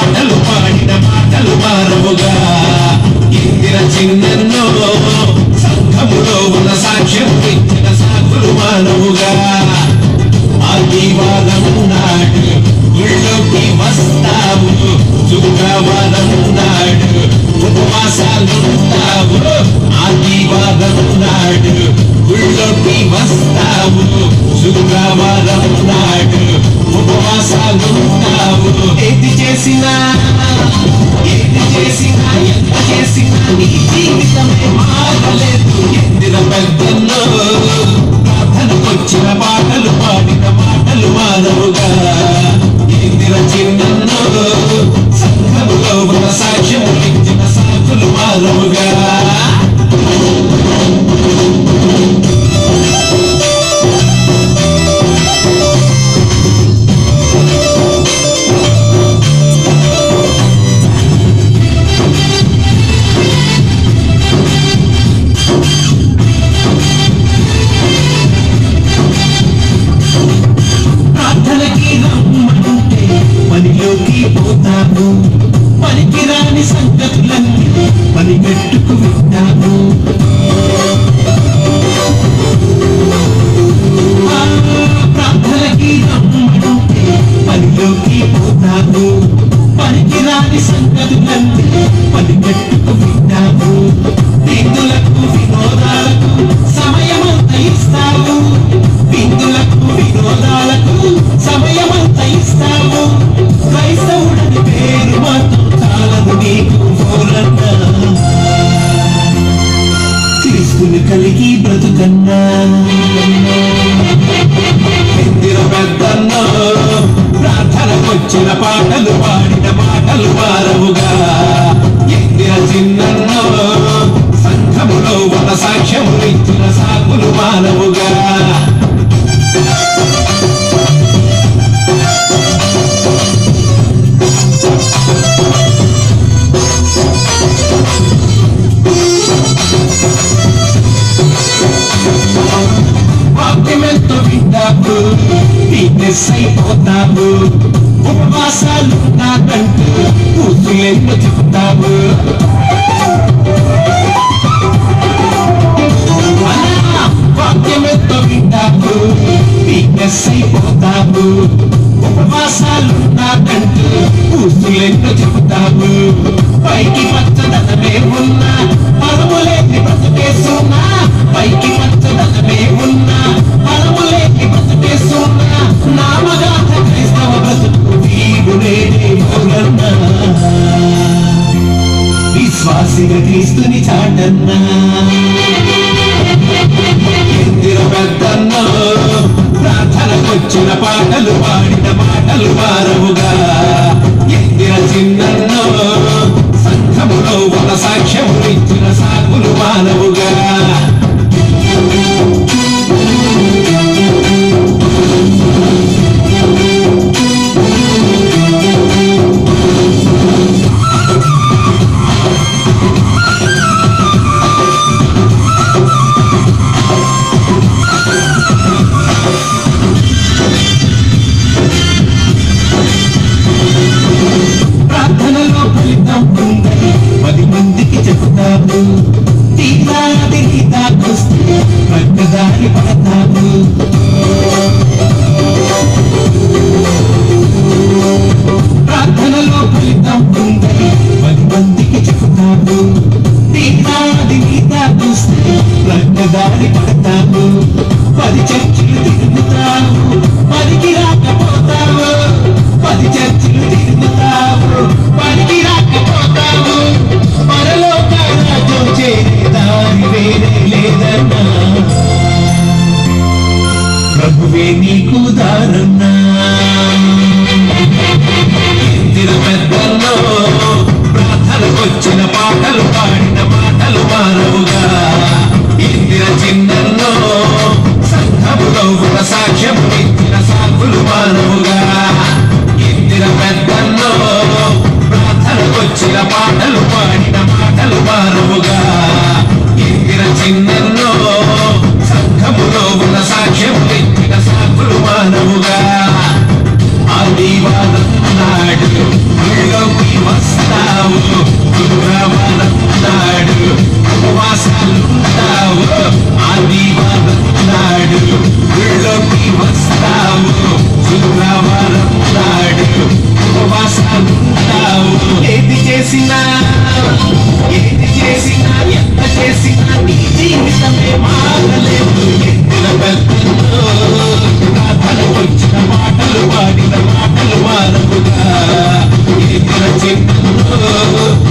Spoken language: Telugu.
పాటలు పాడిన మాటలు మారవుగా ఇందిర చిన్నెన్నో సంఘములో ఉన్న సాక్ష్యం ఇచ్చిన సాకులు మానవుగా ఆదివారం నాడు గుళ్ళోకి వస్తావు శుక్రవారం నాడు ఉపవాసాలుంటావు ఆదివారం నాడు గుళ్ళోకి వస్తావు శుక్రవారం నాడు ఉపవాసాలుంటావు ఏది చేసినా ఏది చేసినా ఎంత చేసినా నీ జీవితమే మారలేదు ఎందిన పెద్దల్లో ప్రార్థనకొచ్చిన పాటలు పాడిన మాటలు మానవుగా ఎందిన చిన్నల్లో సంఘములో ఉన్న సాక్ష్యం ఇచ్చిన సాకులు మానవుగా ప్రార్థనకి రమ్మంటే పనిలోకి పోతాము పనికి రాని సంగతులన్నీ పని పెట్టుకు వింటాము ఆ, ప్రార్థనకి రమ్మంటే పనిలోకి పోతాము పనికి రాని సంగతులన్నీ పని పెట్టుకు వింటాము విందులకు వినోదాలకు సమయమంత ఇస్తావు విందులకు వినోదాలకు సమయమంత ఇస్తావు క్రైస్తవుడని పేరు మాత్రం చాలదు నీకు ఊరన్నా క్రీస్తుని కలిగి బ్రతుకన్నా ఎందిర పెద్దన్నో ప్రార్థనకొచ్చిన పాటలు పాడిన మాటలు మారవుగా ఎందిర చిన్నన్నో సంఘములో ఒక సాక్ష్యములు ఇచ్చిన సాకులు మానవుగా వాక్యమెంతో వింటావు ఫిట్నెస్ అయిపోతావు ఉపవాసాలు నాకంటూ కూతులెన్నో చెప్తావు అలా వాక్యమెంతో వింటావు ఫిట్నెస్ అయిపోతావు ఉపవాసాలు నాకంటూ కూతులెన్నో చెప్తావు పైకి పచ్చదనమే ఉన్నా పరములేని బ్రతికేస్తున్నా పైకి పచ్చదనమే ఉన్నా పరములేని బ్రతికేస్తున్నా నామగాథ క్రైస్తవ బ్రతుకు వీడునే దేవుడన్నా విశ్వాసిగా క్రీస్తుని చాటన్నా ఎందిర పెద్దన్నో ప్రార్థనకొచ్చిన పాటలు పాడిన మాటలు మారవుగా ఎందిర చిన్నన్నో సంఘములో ఒక సాక్ష్యములు ఇచ్చిన సాకులు మానవుగా వాడిన మాటలు మారవుగా ఇందిర చిన్నో